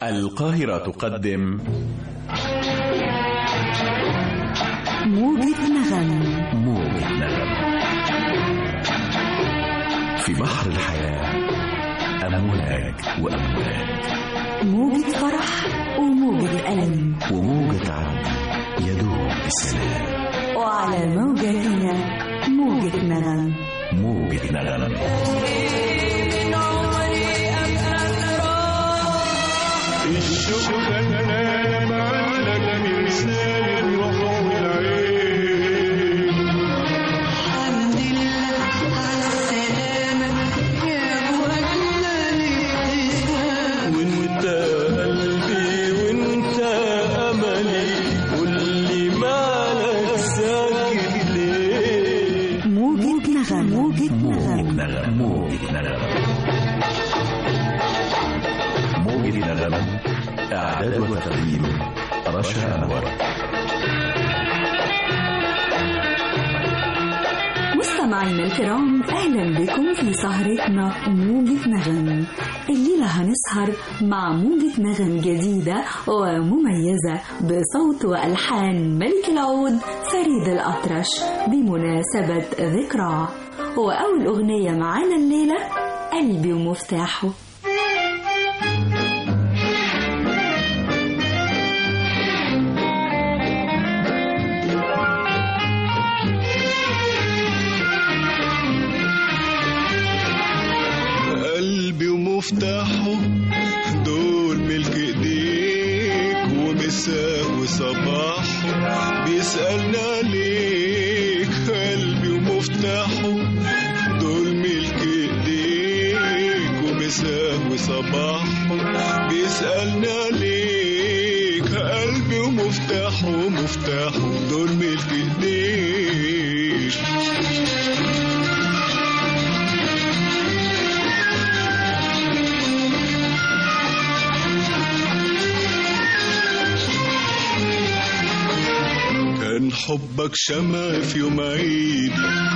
القاهرة تقدم موجة نغم موجة نغم في بحر الحياة أمواج وأمواج موجة فرح وموجة ألم وموجة عدل يدوم بسلام وعلى موجتنا موجة نغم موجة نغم الشوق كان معلق مرسال الروح والعين الحمد لله على السلامة يا أبو أجمل ابتسام وانت قلبي وانت املي قولي مالك ساكت ليه موجة نغم موجة موجة نغم نغم موجة نغم موجة نغم إعداد وتقديم رشا أنور مستمعينا الكرام اهلا بكم في سهرتنا موجة نغم الليلة هنسهر مع موجة نغم جديدة ومميزة بصوت والحان ملك العود فريد الأطرش بمناسبة ذكرى وأول أغنية معانا الليلة قلبي ومفتاحه قلبي ومفتاحه دول ملك ايديك ومساه وصباحه بيسألنا عليك قلبي ومفتاحه دول ملك ايديك ومساه وصباحه بيسألنا عليك قلبي ومفتاحه مفتاحه دول ملك ايديك كان حبك شمع في يوم عيد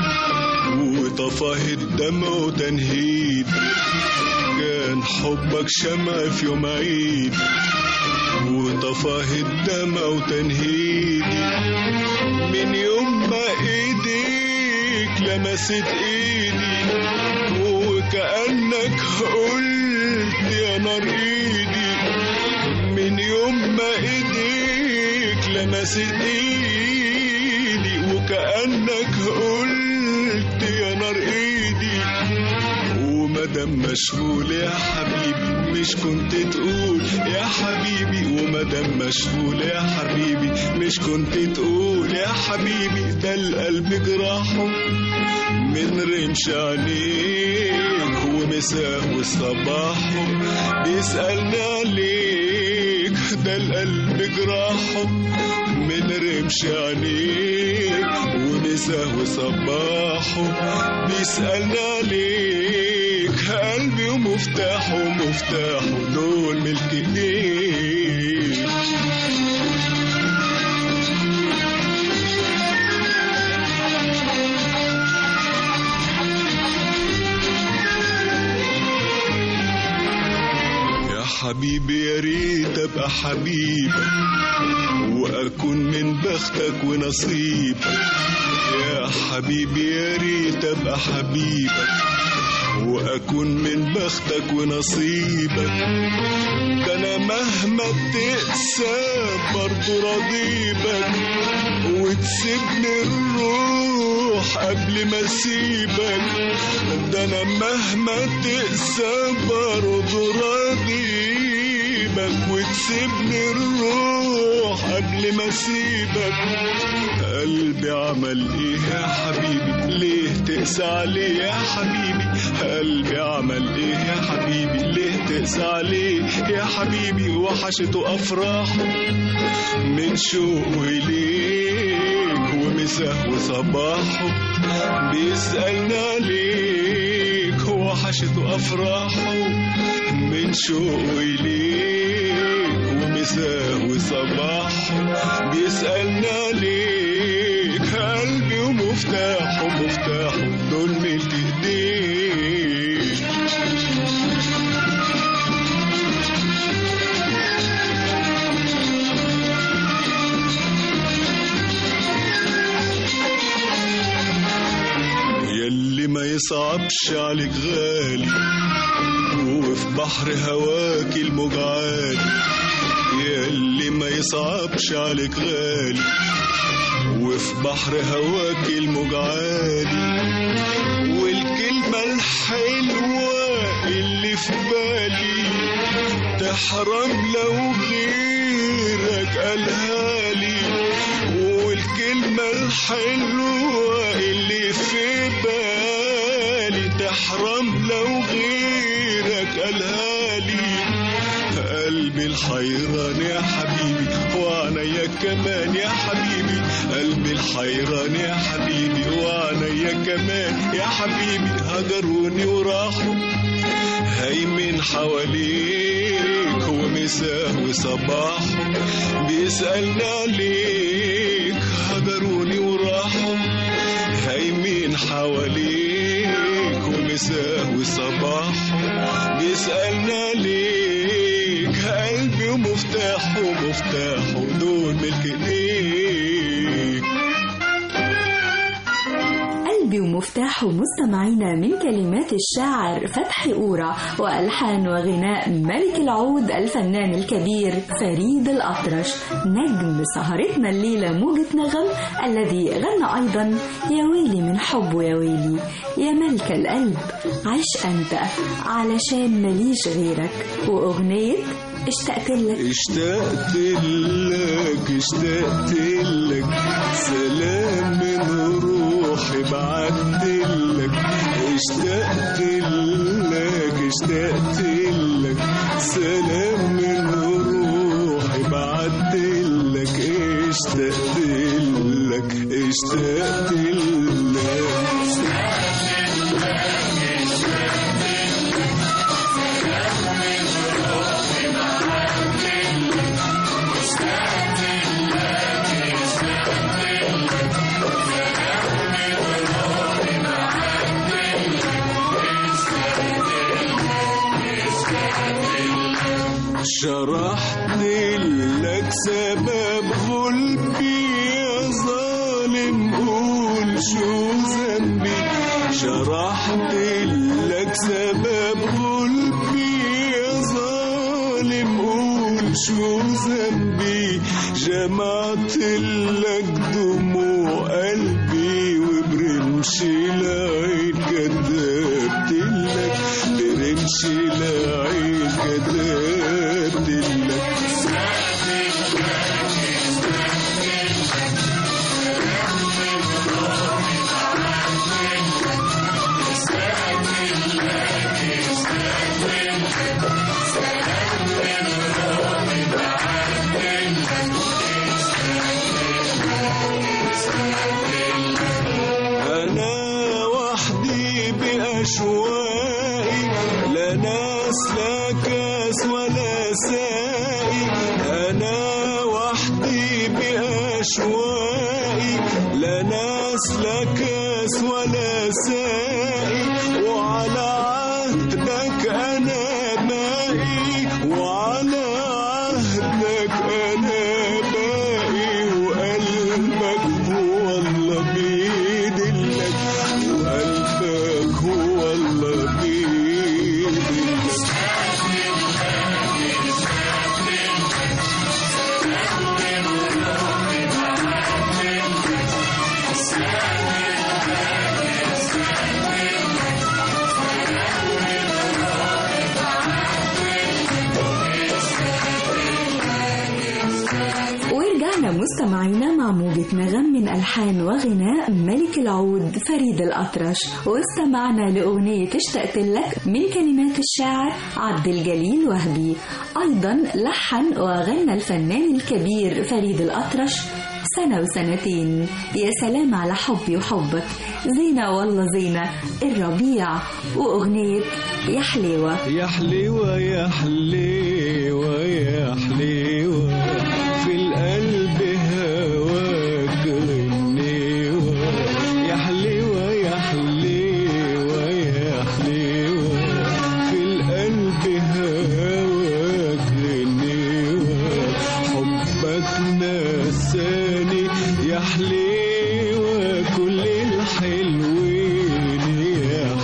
وطفاه الدمع وتنهيد كان حبك شمع في يوم عيد وطفاه الدمع وتنهيد من يوم ما ايديك لمست ايدي وكأنك قلت يا نار ايدي من يوم ما ايديك لمست ايدي وكأنك قلت يا نار ايدي ومدام مشغول يا حبيبي مش كنت تقول يا حبيبي ومدام مشغول يا حبيبي مش كنت تقول يا حبيبي ده القلب جراحه من رمش عينيك ومساه وصباحه بيسألنا عليك ده القلب جراحه من رمش عينيك ومساه وصباحه بيسألنا عليك قلبي ومفتاحه مفتاحه دول ملك ايديك يا حبيبي يا ريت ابقى حبيبك واكون من بختك ونصيبك يا حبيبي يا ريت ابقى حبيبك واكون من بختك ونصيبك ده انا مهما تقسى برضه راضيبك وتسيبني الروح قبل ما اسيبك ده انا مهما تقسى برضه راضيبك وتسيبني الروح قبل ما اسيبك قلبي عمل ايه يا حبيبي ليه تقسى عليه يا حبيبي قلبي عمل ايه يا حبيبي ليه تقسى عليه يا حبيبي وحشته افراحه من شوق ليك ومساه وصباحه بيسألنا عليك وحشته أفراحه من شوق ليك ومساه وصباحه بيسألنا عليك قلبي ومفتاحه مفتاحه دول ملك ايديك يصعبش عليك غالي وفي بحر هواك الموج عالي ياللي ما يصعبش عليك غالي وفي بحر هواك الموج عالي والكلمة الحلوة اللي في بالي تحرم لو غيرك قالها لي والكلمة الحلوة اللي في بالي تحرم لو غيرك قالها لي قلبي الحيران يا حبيبي وعنيا كمان يا حبيبي قلبي الحيران يا حبيبي وعنيا كمان يا حبيبي هجروني وراحوا هيمن حواليك ومساه وصباح بيسألني عليك هجروني وراحوا هيمن حواليك ومساه وصباح بيسألني عليك قلبي ومفتاحه ومفتاحه دول ملك ايديك قلبي ومفتاحه مستمعينا من كلمات الشاعر فتحي أورا وألحان وغناء ملك العود الفنان الكبير فريد الأطرش نجم سهرتنا الليلة موجة نغم الذي غنى أيضا يا ويلي من حبه يا ويلي يا ملك القلب عش أنت علشان ماليش غيرك وأغنية اشتقت لك اشتقت لك اشتقت لك سلام من روحي بعت لك اشتقت لك اشتقت لك سلام من روحي بعت لك اشتقت لك اشتقت لك شرحت لك سبب غلبي يا ظالم قول شو ذنبي شرحت لك سبب غلبي يا ظالم قول شو ذنبي جمعت لك دموع قلبي وبرمش العين كذبت لك برمش العين كذبت لك أنا وحدي بأشواقي لا ناس لا كاس ولا سائي أنا وحدي بأشواقي لا ناس لا كاس ولا سائي وعلى عهدك أنا مائي وعلى عهدك أنا باقي وقلبك هو الله بيدلك وقلبك هو الله بيدلك ورجعنا مستمعينا مع موجة نغم من ألحان وغناء ملك العود فريد الأطرش واستمعنا لأغنية اشتقت لك من كلمات الشاعر عبد الجليل وهبي أيضا لحن وغنى الفنان الكبير فريد الأطرش سنة وسنتين يا سلام على حبي وحبك زينة والله زينة الربيع وأغنية يا حليوة يا حليوة يا حليوة يا حليوة في القلب هواك غنيوة يا حليوة يا حليوة يا حليوة في القلب هواك غنيوة حبك نساني يا حليوة كل الحلوين يا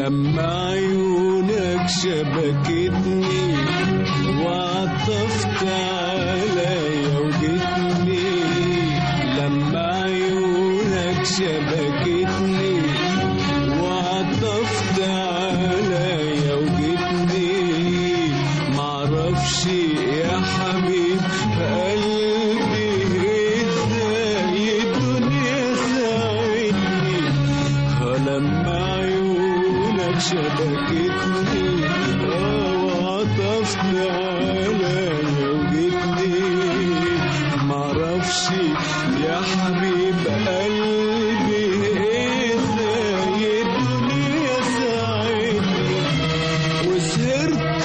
لما عيونك شبكتني وعطفت عليا وجتني لما عيونك شبكتني وعطفت عليا وجتني معرفش يا حبيب قلبي ازاي الدنيا ساعدني لما عيونك شبكتني اه وعطفت عليا وجتني معرفش يا حبيب قلبي ازاي الدنيا ساعدني وسهرت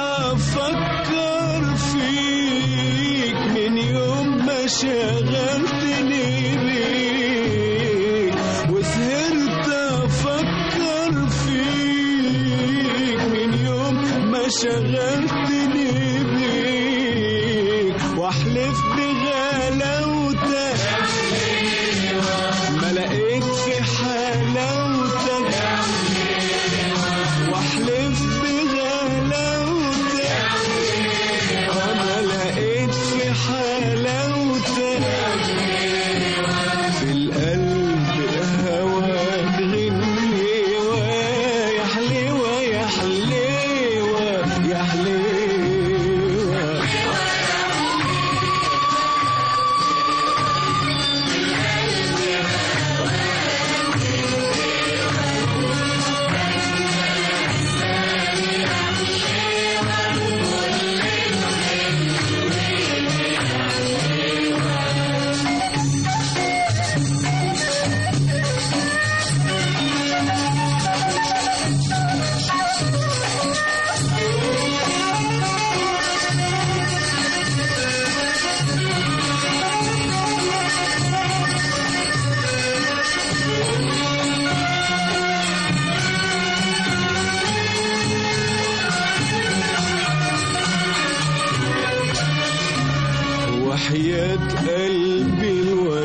افكر فيك من يوم ما شغلتني بيك وسهرت افكر فيك من يوم ما شغلتني بيك واحلف بغلاوتك ما لقيت في حلاوتك واحلف بغلاوتك انا لقيت في حلاوتك في القلب هواك غنيوة يا حليوة يا حليوة يا حليوة وحياة قلبي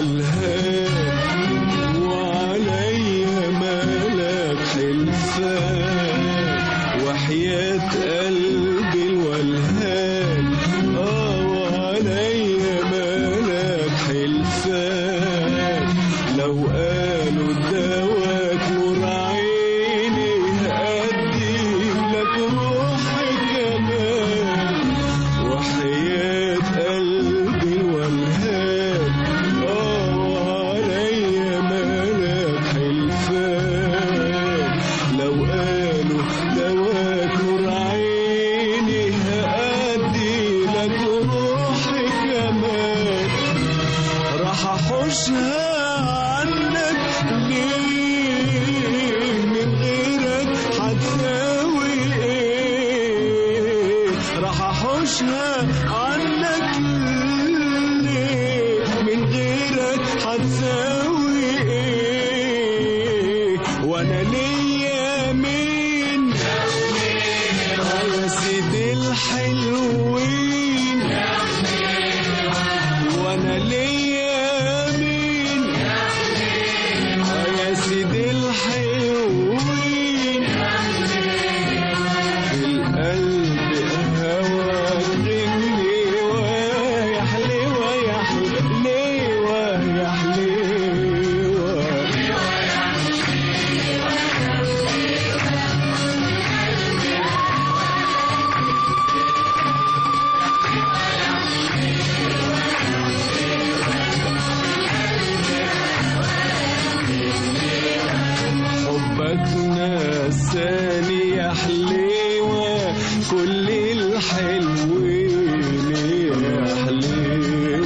الولهان وعليا مالك حلفان وحياة قلبي الولهان اه وعليا مالك حلفان لو قالوا دواك نور عيني هأدي لك روحي كمان وحياة قلبي الولهان اه وعليا مالك حلفان لو قالوا دواك نور عيني هأدي لك روحي كمان راح احوشها عنك ليه من غيرك هتساوي ايه راح احوشها عنك ليه من غيرك هتساوي ايه وانا ليا مين يا سيدي الحلوين وانا ليا مين يا سيدي الحلوين في القلب هواك غنيوة يا حليوة يا حليوة يا حليوة حبك نساني يا حليوة كل الحلوين يا حليوة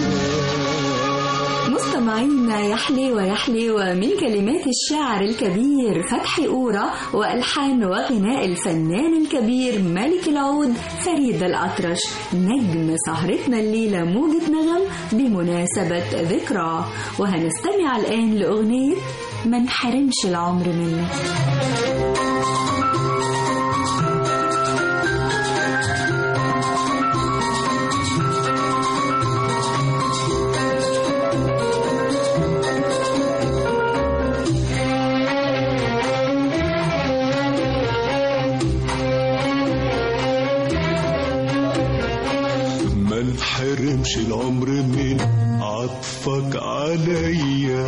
مستمعينا يا حليوة يا حليوة من كلمات الشاعر الكبير فتحي قورة وألحان وغناء الفنان الكبير ملك العود فريد الأطرش نجم سهرتنا الليلة موجة نغم بمناسبة ذكرى وهنستمع الآن لأغنية ما نحرمش العمر منك العمر من عطفك عليا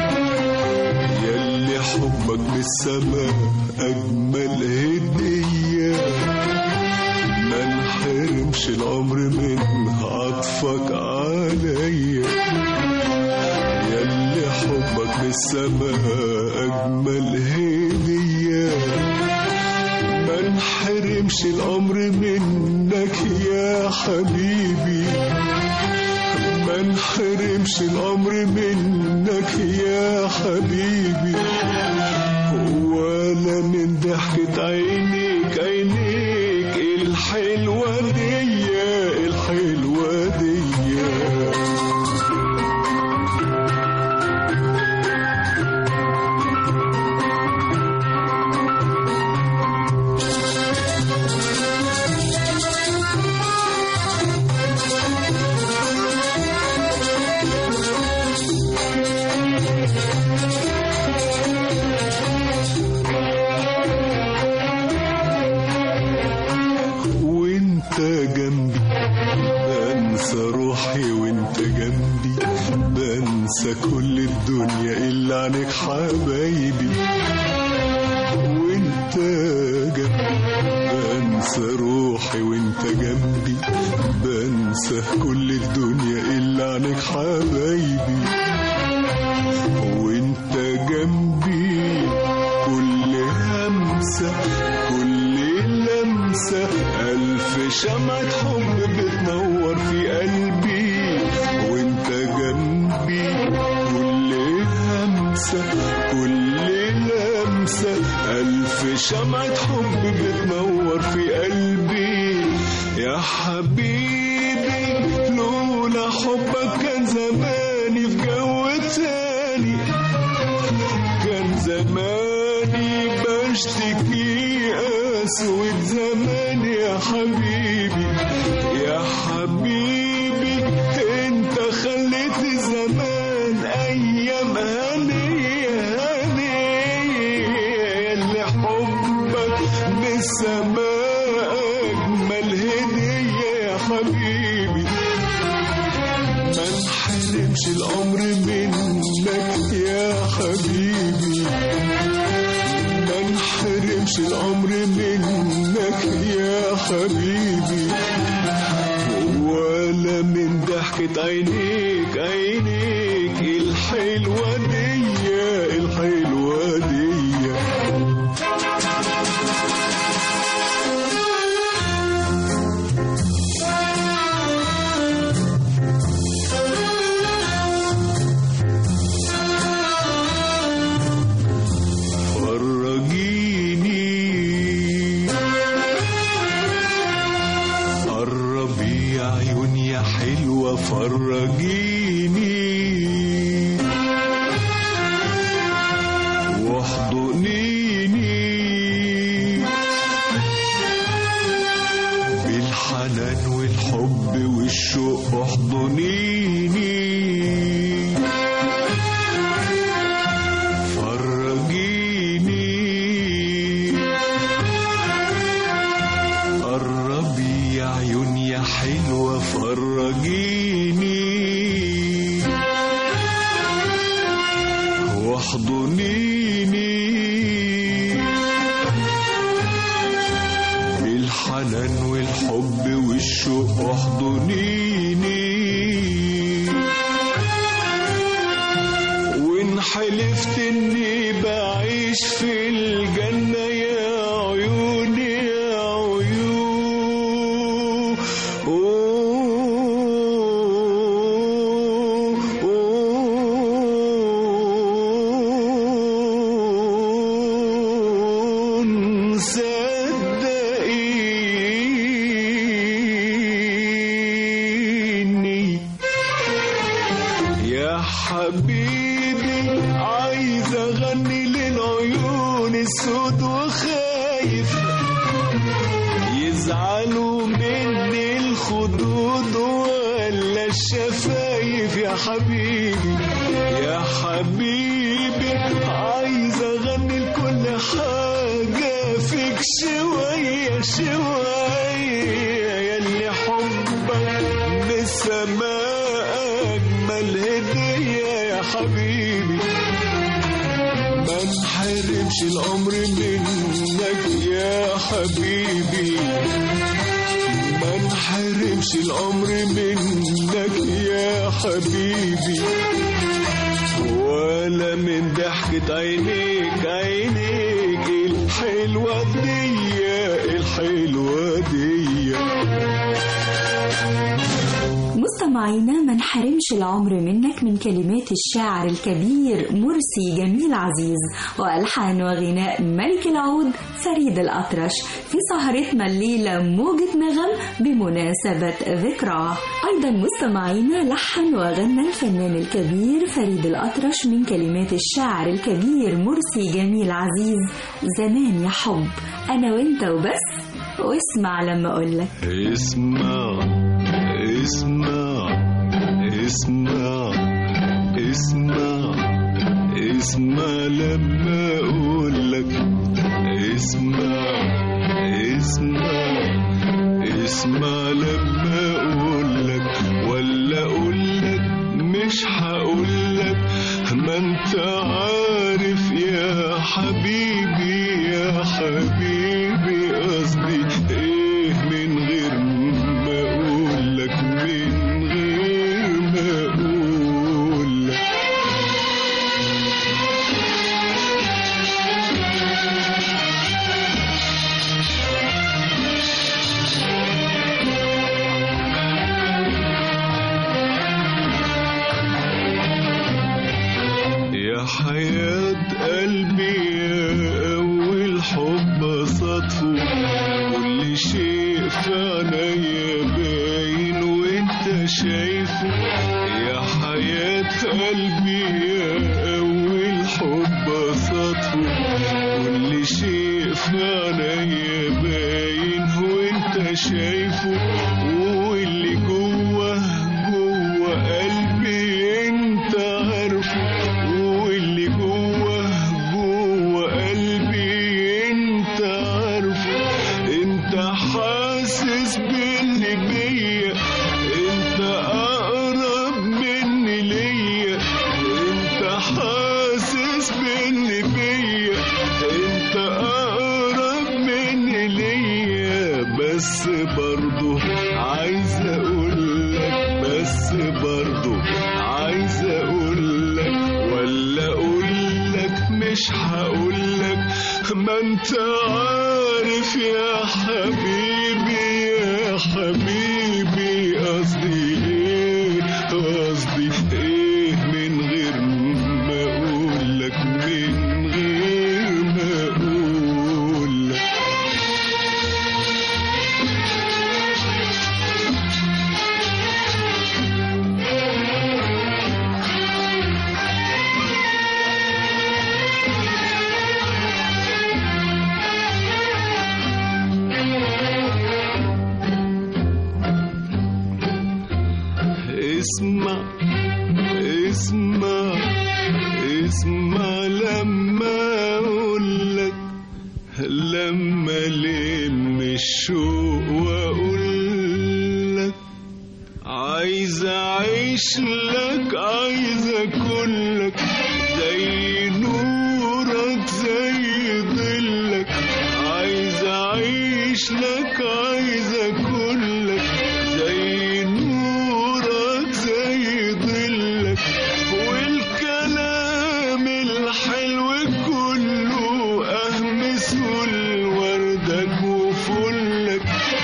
ياللي حبك بالسماء أجمل هدية ما نحرمش العمر من عطفك عليا ياللي حبك بالسماء أجمل هدية ما نحرمش الأمر منك يا حبيبي ما نحرمش الأمر منك يا حبيبي ولا من ضحكة عينيك عينيك الحلوة دي الحلوة دي وانت جنبي بنسى روحي وانت جنبي بنسى كل الدنيا الا عنك حبايبي وانت جنبي بنسى روحي وانت جنبي بنسى كل الدنيا الا عنك حبايبي وانت جنبي كل همسة كل لمسة ألف شمعة حب بتنور في قلبي وانت جنبي كل همسة كل لمسة ألف شمعة حب بتنور في قلبي يا حبيبي لولا حبك كان زماني في جو تاني كان زماني بشتكي أسود زمان يا حبيبي يا حبيبي انت خليت زمان أيام هنية هنية اللي حبك بالسماء أجمل هدية يا حبيبي ما نحرمش الأمر منك يا حبيبي ما نحرمش الأمر منك يا حبيبي ولا من ضحكة عينيك عينيك الحلوة دي الحلوة دي فرجيني قربي يا عيون يا حلوة فرجيني واحضنيني بالحنان والحب والشوق احضنيني فرجيني قربي يا عيون يا حلوة فرجيني واحضنيني بالحنان والحب والشوق احضنيني وان حلفت اني بعيش في الجنة يا عيوني يا عيون صدقيني يا حبيبي عايز اغني للعيون السود وخايف يزعلوا مني الخدود ولا الشفايف يا حبيبي يا حبيبي عايز اغني لكل حاجة فيك شوية شوية ياللي حبك بالسماء أجمل هدية يا حبيبي ما نحرمش العمر منك يا حبيبي ما نحرمش العمر منك يا حبيبي ولا من ضحكة عينيك عينيك الحلوة دي الحلوة دي مستمعينا ما نحرمش العمر منك من كلمات الشاعر الكبير مرسي جميل عزيز والحان وغناء ملك العود فريد الاطرش في سهرتنا الليله موجه نغم بمناسبه ذكراه ايضا مستمعينا لحن وغنى الفنان الكبير فريد الاطرش من كلمات الشاعر الكبير مرسي جميل عزيز زمان يا حب انا وانت وبس واسمع لما اقولك اسمع اسمع اسمع اسمع اسمع لما اقول لك اسمع اسمع اسمع لما اقول لك ولا اقول لك مش هقول لك ما انت عارف يا حبيبي يا حبيبي قصدي ايه من غير ما اقول لك من غير ما اقول لك يا حياة قلبي يا أول حب صدفه كل شيء في عينيا باين وانت شايفه يا حياة قلبي يا أول حب صدفه كل شيء في عينيا باين وانت شايفه واللي جوه جوه قلبي انت عارفه واللي جوه جوه قلبي انت عارفه انت حاسس باللي بيا انت اقرب مني ليا انت حاسس باللي بيا انت اقرب مني ليا بس برضو عايز اقول لك بس برضو عايز اقول لك ولا اقول لك مش هقول لك ما انت عارف يا حبيبي يا حبيبي قصدي ايه قصدي ايه من غير ما اقول لك من غير ما اقول لك اسمع اسمع اسمع لما اقول لك لما لم الشوق واقول لك عايز اعيش لك عايز اكون لك زي نورك زي ظلك عايز اعيش لك عايز اكون لك زي نورك زي ظلك والكلام الحلو كله اهمسه لوردك وفلك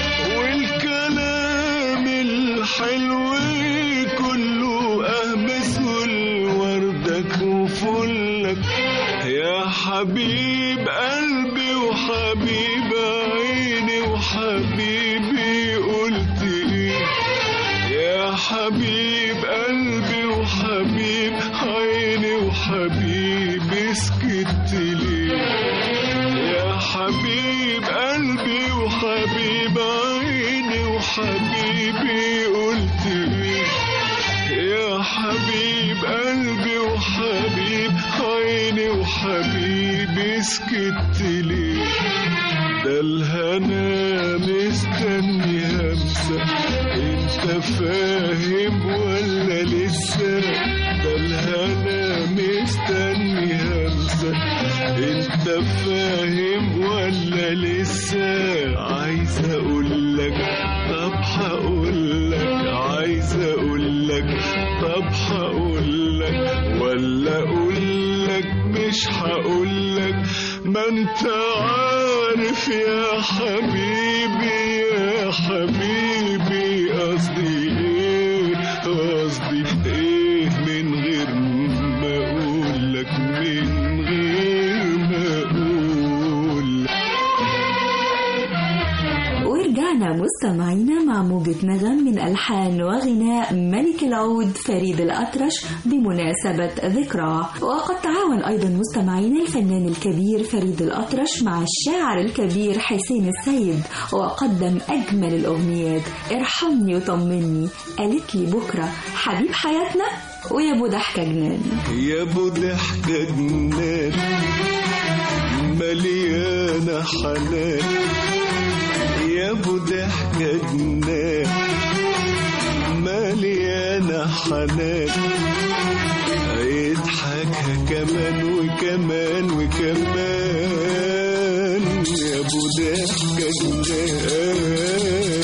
والكلام الحلو كله اهمسه لوردك وفلك يا حبيب قلبي وحبيب عيني وحبيبي قلت ايه يا حبيب قلبي وحبيب عيني وحبيبي سكت ليه يا حبيب قلبي وحبيب عيني وحبيبي قلت ايه يا حبيب قلبي وحبيب عيني وحبيبي سكت ليه ده الهنا مستني همسة انت فاهم ولا لسه عايز اقول لك طب هقول لك عايز اقول لك طب هقول لك ولا اقول لك مش هقول لك ما انت عارف يا حبيبي يا حبيبي قصدي ايه قصدي ايه من غير ما اقول لك من غير ما اقول لك ورجعنا مستمعينا مع موجة نغم من ألحان وغناء ملك العود فريد الأطرش بمناسبة ذكراه وقد تعاون أيضا مستمعينا الفنان الكبير فريد الأطرش مع الشاعر الكبير حسين السيد وقدم أجمل الأغنيات ارحمني وطمني قالت لي بكرة حبيب حياتنا ويا ابو ضحكة جنان يا ابو ضحكة جنان مليانة حنان يا ابو ضحكة جنان مليانة حنان يضحكها كمان وكمان وكمان يا ابو ضحكة جنان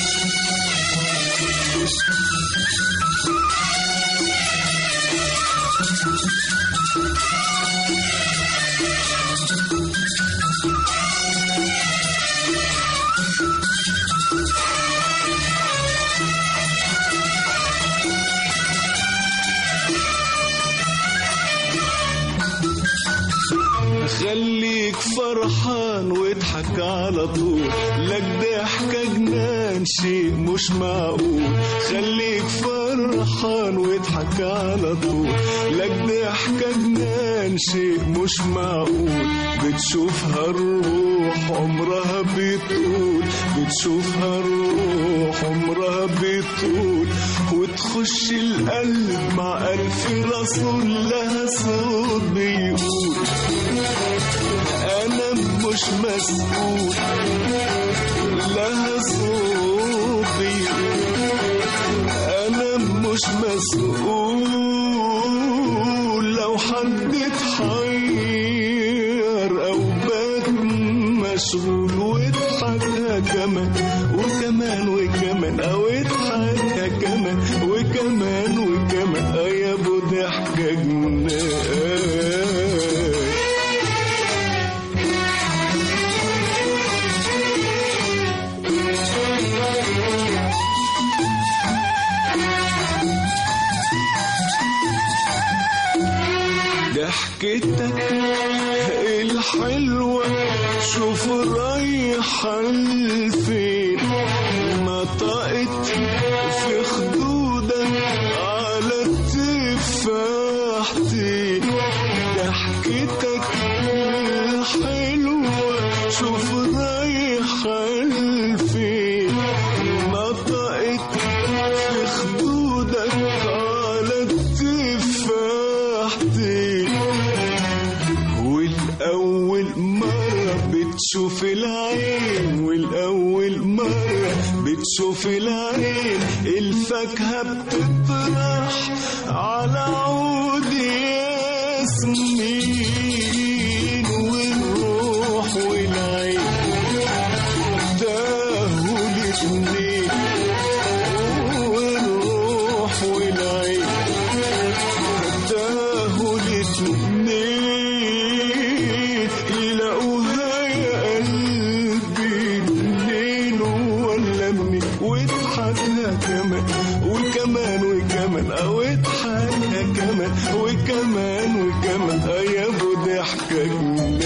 خليك فرحان واضحك على طول لك ضحكة جنان شيء مش معقول خليك فرحان واضحك على طول لك ضحكة جنان شيء مش معقول بتشوفها الروح عمرها بتقول بتشوفها الروح عمرها بتقول وتخش القلب مع ألف رسول لها صوت بيقول أنا مش مسؤول لها صوتي أنا مش مسؤول لو حد اتحير أو بات مشغول واضحكها كمان وكمان وكمان أو اضحكها كمان وكمان وكمان آه يا أبو ضحكة جنان ضحكتك الحلوة شوف رايحة لفين ما طقت في خدودك على التفاحتين ضحكتك الحلوة شوف رايحة لفين ما طقت في خدودك على التفاحتين والأول مرة بتشوف العين والأول مرة بتشوف العين الفاكهة بتطرح على عود ياسمين والروح والعين تاهوا الاتنين والروح والعين تاهوا الاتنين يلاقوها يا قلبي منين ولا منين واضحكها كمان وكمان وكمان او اضحكها كمان وكمان وكمان آه يا ابو ضحكة جنان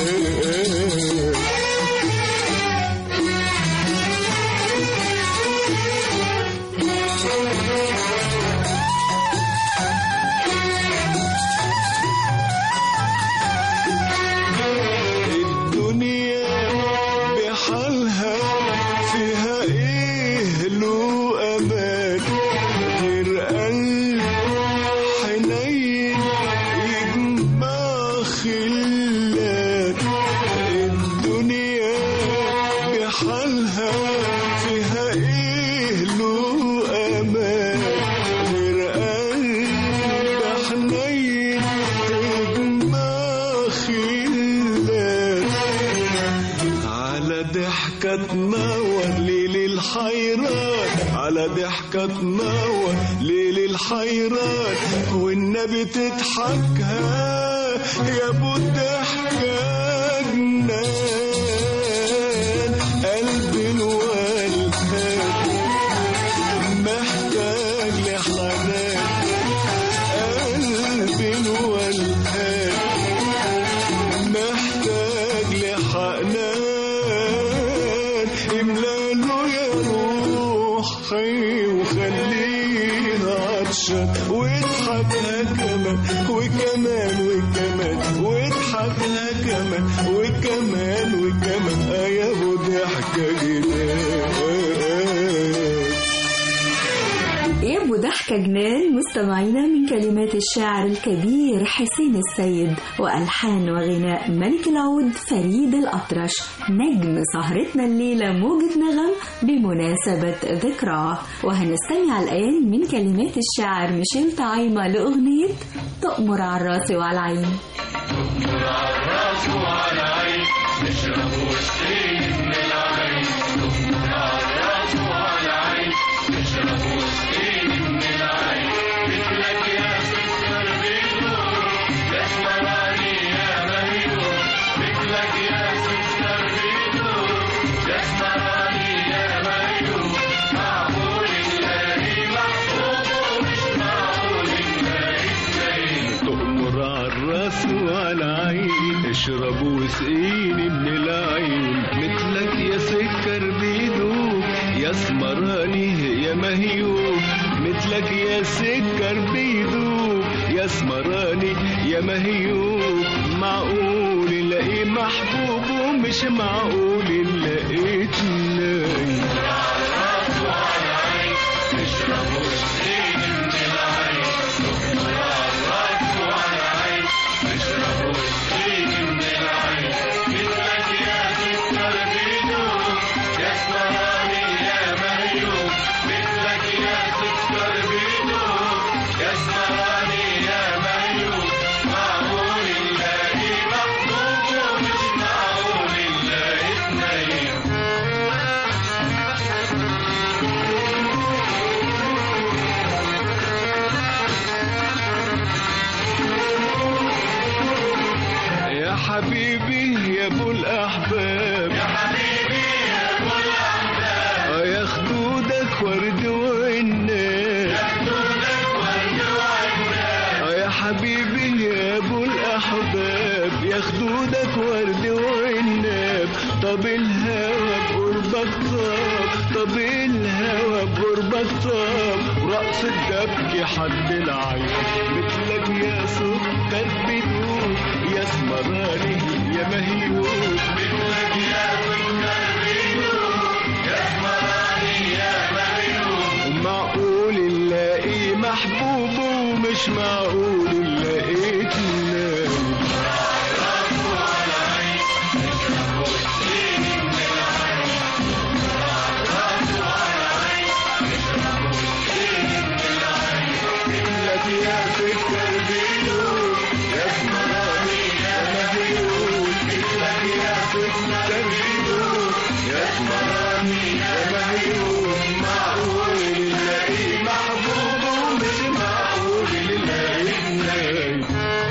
الدنيا بحالها فيها ايه له امان غير قلب حنين يجمع ضحكة تنور ليل الحيران على ضحكة تنور ليل الحيران والنبي تضحكها يا ابو الضحكة جنان قلبي الولهان محتاج لحنان قلبي الولهان محتاج لحنان املاله يا روحي وخلينا عطشان واضحكها كمان وكمان وكمان واضحكها كمان وكمان وكمان آه يا ابو ضحكه جنان يا ابو ضحكة جنان مستمعينا من كلمات الشاعر الكبير حسين السيد وألحان وغناء ملك العود فريد الأطرش نجم سهرتنا الليلة موجة نغم بمناسبة ذكراه وهنستمع الآن من كلمات الشاعر ميشيل طعيمة لأغنية تؤمر على الراس وعلى العين تؤمر على الراس وعلى العين اشرب وسقيني من العين مثلك يا سكر بيدوب يا اسمراني يا مهيوب مثلك يا سكر بيدوب يا اسمراني يا مهيوب معقول الاقي محبوب ومش معقول لقيت نايم يا حبيبي يا ابو الاحباب يا حبيبي يا ابو الاحباب يا خدودك ورد وعناب يا خدودك ورد وعناب يا حبيبي يا ابو الاحباب يا خدودك ورد وعناب طب الهوى بقربك طاب طب الهوى بقربك طاب رقص الدبك حد العين مثلك يا سكر بدون يا اسمراني يا مهيوب مثلك يا سكر بدون يا اسمراني يا مهيوب ومعقول نلاقي محبوب ومش معقول نلاقيك نايم لك يا سكر بيدوب يا اسمراني يا مهيوب لك يا سكر بيدوب يا اسمراني يا مهيوب معقول نلاقي محبوب ومش معقول نلاقي نايم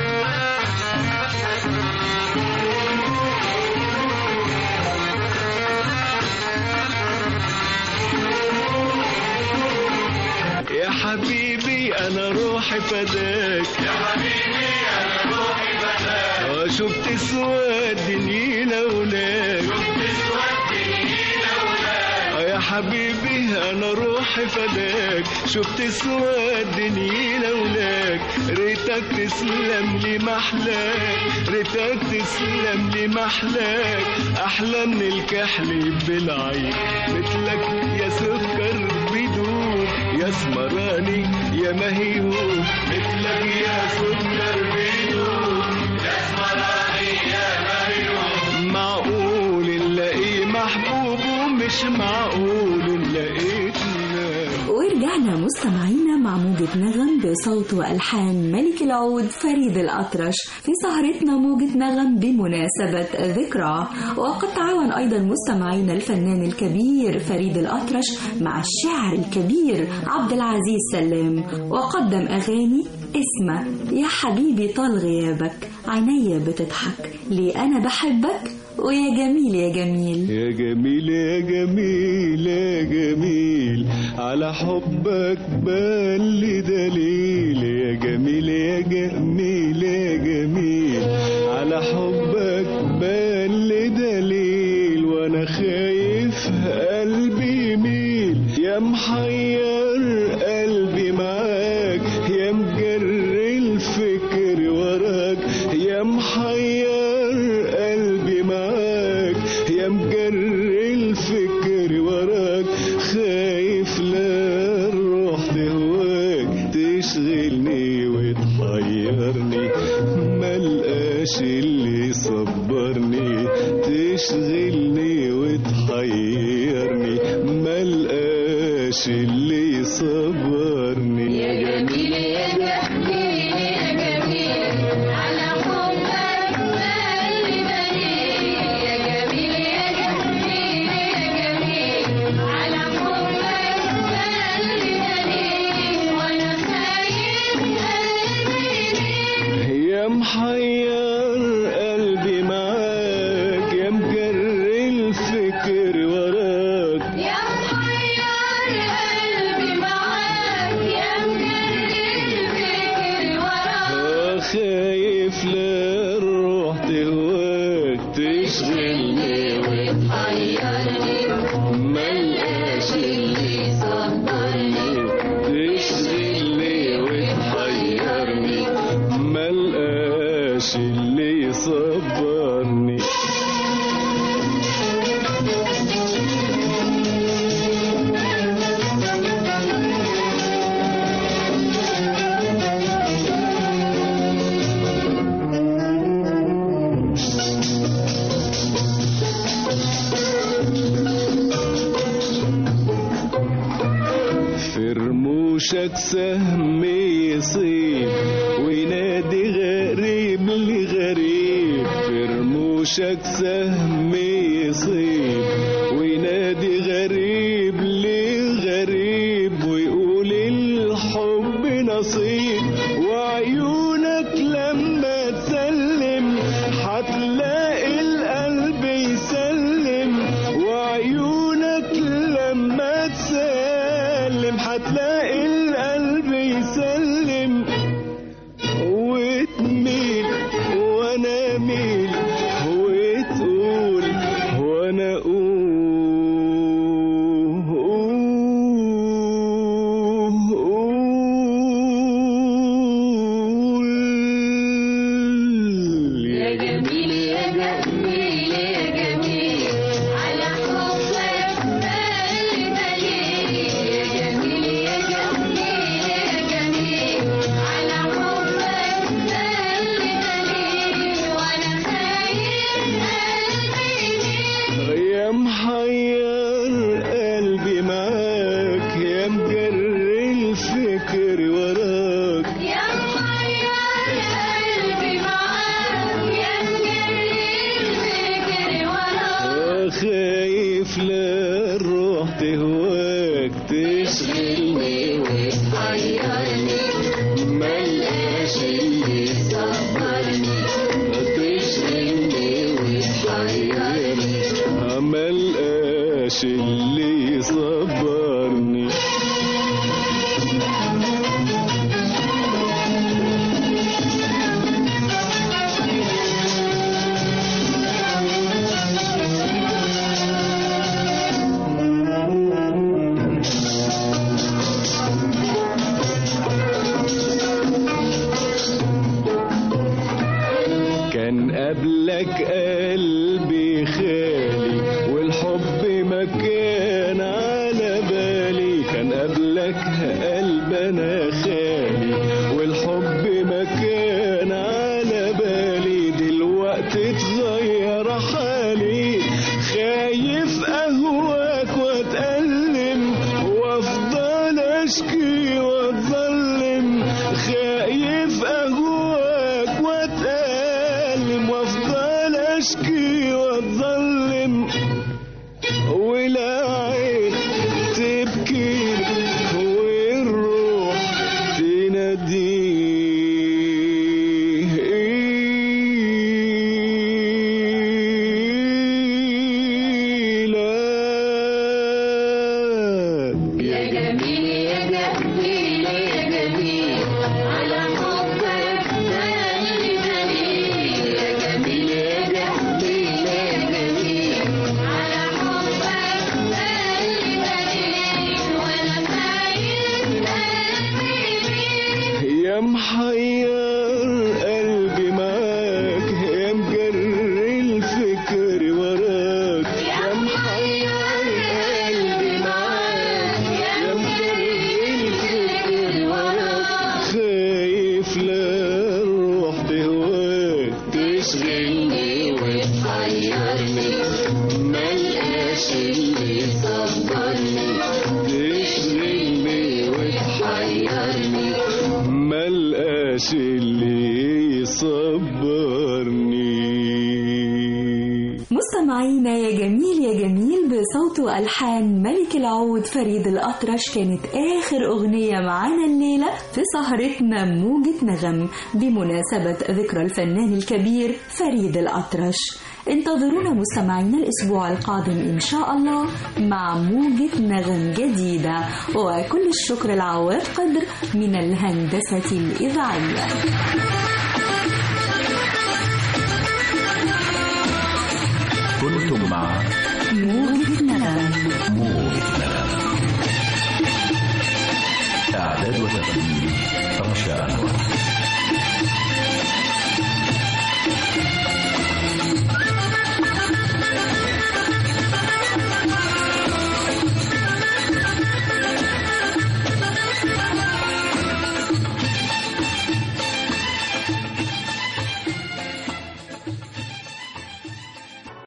يا حبيبي انا روحي فداك يا حبيبي انا روحي فداك شفت سواد النيلة ولاك شفت سواد النيلة ولاك يا حبيبي انا روحي فداك شفت سواد النيلة ولاك ريتك تسلم لي محلاك ريتك تسلم لي محلاك احلى من الكحل بالعين مثلك يا سكر بدون يا اسمراني يا مهيوب مثلك يا سكر بدون يا اسمراني يا مهيوب معقول نلاقي محبوب ومش معقول نلاقيتنا ورجعنا مستمعينا مع موجة نغم بصوت وألحان ملك العود فريد الأطرش في سهرتنا موجة نغم بمناسبة ذكرى وقد تعاون أيضا مستمعينا الفنان الكبير فريد الأطرش مع الشاعر الكبير عبد العزيز سلام وقدم أغاني اسمه يا حبيبي طال غيابك عينيا بتضحك ليه أنا بحبك ويا جميل يا جميل يا جميل يا جميل يا جميل على حبك بان لي دليل يا جميل يا جميل يا جميل على حبك بان لي دليل وانا خايف قلبي يميل يا محير قلبي معاك يا مجري الفكر وراك يا محير قلبي معاك يا مجري الفكر وراك خايف لا الروح تهواك تشغلني وتحيرني ملقاش اللي يصبرني تشغلني وتحيرني ملقاش اللي يصبرني يا جميل يا جميل يا جميل على حبك قلبي دليل يا جميل يا جميل يا جميل على حبك قلبي دليل وانا خايف قلبي يميل يا محير قلبي معاك يا مجري الفكر وراك يا محير قلبي معاك يا مجري الفكر وراك خايف لا الروح تهواك تشغلني وتحيرني ملقاش اللي يصبرني تشغلني وتحيرني ملقاش اللي يصبرني في رموشك سهم يصيب وينادي غريب لغريب في رموشك سهم يصيب وينادي غريب لغريب ويقول الحب نصيب وعيونك لما تسلم هتلاقي القلب يسلم وعيونك لما تسلم هتلاقي القلب يسلم وتميل وانا اميل وتقول وانا اقول يا جميل يا جميل يا جميل على حبك قلبي دليل يا جميل يا جميل يا جميل على حبك قلبي دليل وانا خايف قلبي يميل يا محير قلبي معاك يا مجري الفكر وراك يا محير قلبي معاك يا مجري الفكر وراك خايف لا الروح تهواك تشغلني وتحيرني ملقاش اللي صبرني تشغلني وتحيرني ملقاش اللي يصبرني كان قبلك قلبي خالي والحب ما كان على بالي كان قبلك قلب انا خالي والحب ما كان على بالي دلوقتي اتغير حالي خايف اهواك واتألم وافضل اشكي اشكي واتظلم ولا عين تبكي والروح تناديه لك يا جميل يا جميل يا جميل على حبك دليل دليل يا جميل يا جميل يا جميل على حبك دليل دليل وانا خايف قلبي بيك يا محير قلبي معاك يا مجري الفكر وراك يا محير قلبي معاك يا مجري الفكر وراك خايف لا الروح تهواك تشغلني وتحيرني ملقاش اللي يصبرني تشغلني وتحيرني ملقاش اللي يصبرني مستمعينا يا جميل يا جميل بصوت وألحان ملك العود فريد الأطرش كانت آخر أغنية معانا الليلة في سهرتنا موجة نغم بمناسبة ذكرى الفنان الكبير فريد الأطرش انتظرونا مستمعينا الأسبوع القادم إن شاء الله مع موجة نغم جديدة وكل الشكر العواد قدر من الهندسة الإذاعية كنتم مع موجة